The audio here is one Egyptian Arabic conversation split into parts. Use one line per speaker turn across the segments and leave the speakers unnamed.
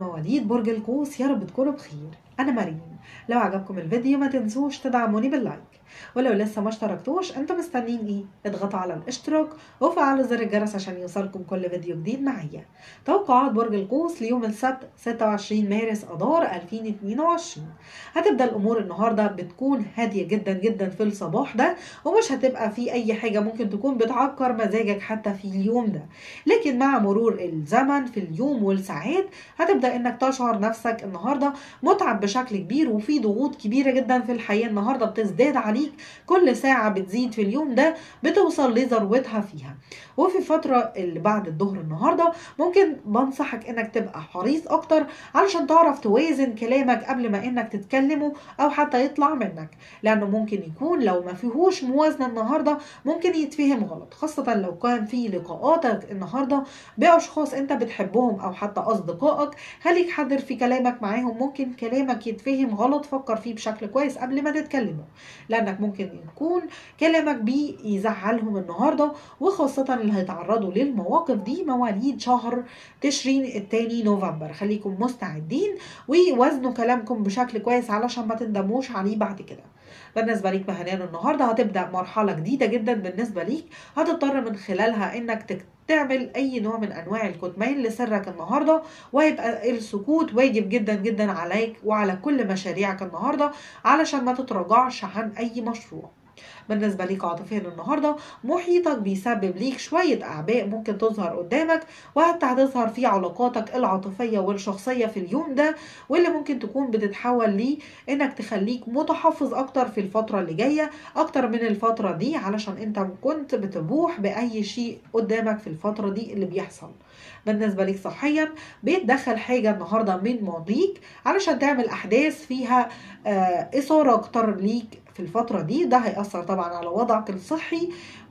مواليد برج القوس يا رب تكونوا بخير انا مريم لو عجبكم الفيديو ما تنسوش تدعموني باللايك ولو لسه ما اشتركتوش انتوا مستنيين ايه اضغطوا على الاشتراك وفعلوا زر الجرس عشان يوصلكم كل فيديو جديد معايا توقعات برج القوس ليوم السبت 26 مارس اذار 2022 هتبدا الامور النهارده بتكون هاديه جدا جدا في الصباح ده ومش هتبقى في اي حاجه ممكن تكون بتعكر مزاجك حتى في اليوم ده لكن مع مرور الزمن في اليوم والساعات هتبدا انك تشعر نفسك النهارده متعب بشكل كبير وفي ضغوط كبيره جدا في الحياه النهارده بتزداد عليك كل ساعه بتزيد في اليوم ده بتوصل لذروتها فيها وفي الفتره اللي بعد الظهر النهارده ممكن بنصحك انك تبقى حريص اكتر علشان تعرف توازن كلامك قبل ما انك تتكلمه او حتى يطلع منك لانه ممكن يكون لو ما فيهوش موازنه النهارده ممكن يتفهم غلط خاصه لو كان في لقاءاتك النهارده باشخاص انت بتحبهم او حتى اصدقائك خليك حذر في كلامك معاهم ممكن كلامك يتفهم غلط فكر فيه بشكل كويس قبل ما تتكلمه لانك ممكن يكون كلامك بيه يزعلهم النهارده وخاصه اللي هيتعرضوا للمواقف دي مواليد شهر تشرين التاني نوفمبر خليكم مستعدين ووزنوا كلامكم بشكل كويس علشان ما تندموش عليه بعد كده بالنسبه ليك مهنيا النهارده هتبدا مرحله جديده جدا بالنسبه ليك هتضطر من خلالها انك تك تعمل اي نوع من انواع الكتمان لسرك النهارده وهيبقى السكوت واجب جدا جدا عليك وعلى كل مشاريعك النهارده علشان ما تتراجعش عن اي مشروع بالنسبة ليك عاطفيا النهاردة محيطك بيسبب ليك شوية أعباء ممكن تظهر قدامك وحتى هتظهر في علاقاتك العاطفية والشخصية في اليوم ده واللي ممكن تكون بتتحول ليه إنك تخليك متحفظ أكتر في الفترة اللي جاية أكتر من الفترة دي علشان أنت كنت بتبوح بأي شيء قدامك في الفترة دي اللي بيحصل بالنسبة ليك صحيا بيتدخل حاجة النهاردة من ماضيك علشان تعمل أحداث فيها آه إثارة أكتر ليك في الفترة دي ده هيأثر طبعا على وضعك الصحي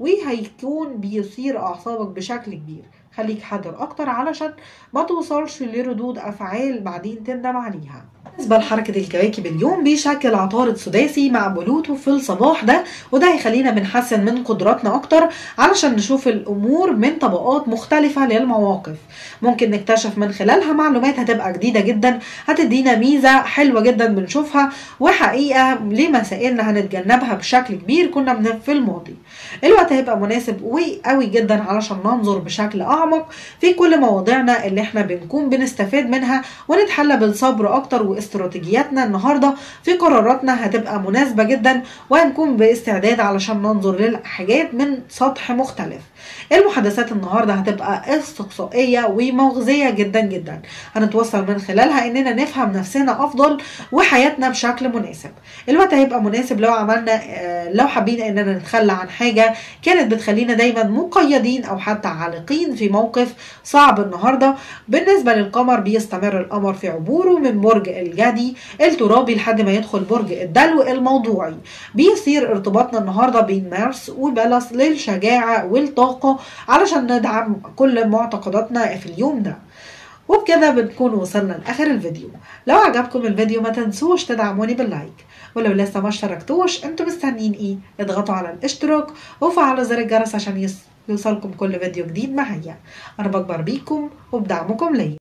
وهيكون بيثير أعصابك بشكل كبير خليك حذر أكتر علشان ما توصلش لردود أفعال بعدين تندم عليها بالنسبة لحركة الكواكب اليوم بيشكل عطارد سداسي مع بلوتو في الصباح ده وده هيخلينا بنحسن من قدراتنا أكتر علشان نشوف الأمور من طبقات مختلفة للمواقف ممكن نكتشف من خلالها معلومات هتبقى جديدة جدا هتدينا ميزة حلوة جدا بنشوفها وحقيقة لمسائلنا هنتجنبها بشكل كبير كنا في الماضي الوقت هيبقى مناسب وقوي جدا علشان ننظر بشكل أعمق في كل مواضيعنا اللي احنا بنكون بنستفاد منها ونتحلى بالصبر أكتر واستراتيجياتنا النهارده في قراراتنا هتبقى مناسبة جدا وهنكون باستعداد علشان ننظر للحاجات من سطح مختلف المحادثات النهارده هتبقى استقصائيه ومغزيه جدا جدا هنتوصل من خلالها اننا نفهم نفسنا افضل وحياتنا بشكل مناسب الوقت هيبقى مناسب لو عملنا لو حابين اننا نتخلى عن حاجه كانت بتخلينا دايما مقيدين او حتى عالقين في موقف صعب النهارده بالنسبه للقمر بيستمر القمر في عبوره من برج الجدي الترابي لحد ما يدخل برج الدلو الموضوعي بيصير ارتباطنا النهارده بين مارس وبلس للشجاعه والطاقه علشان ندعم كل معتقداتنا في اليوم ده وبكده بنكون وصلنا لاخر الفيديو لو عجبكم الفيديو ما تنسوش تدعموني باللايك ولو لسه ما اشتركتوش انتوا مستنيين ايه اضغطوا على الاشتراك وفعلوا زر الجرس عشان يوصلكم كل فيديو جديد معايا انا بكبر بيكم وبدعمكم ليا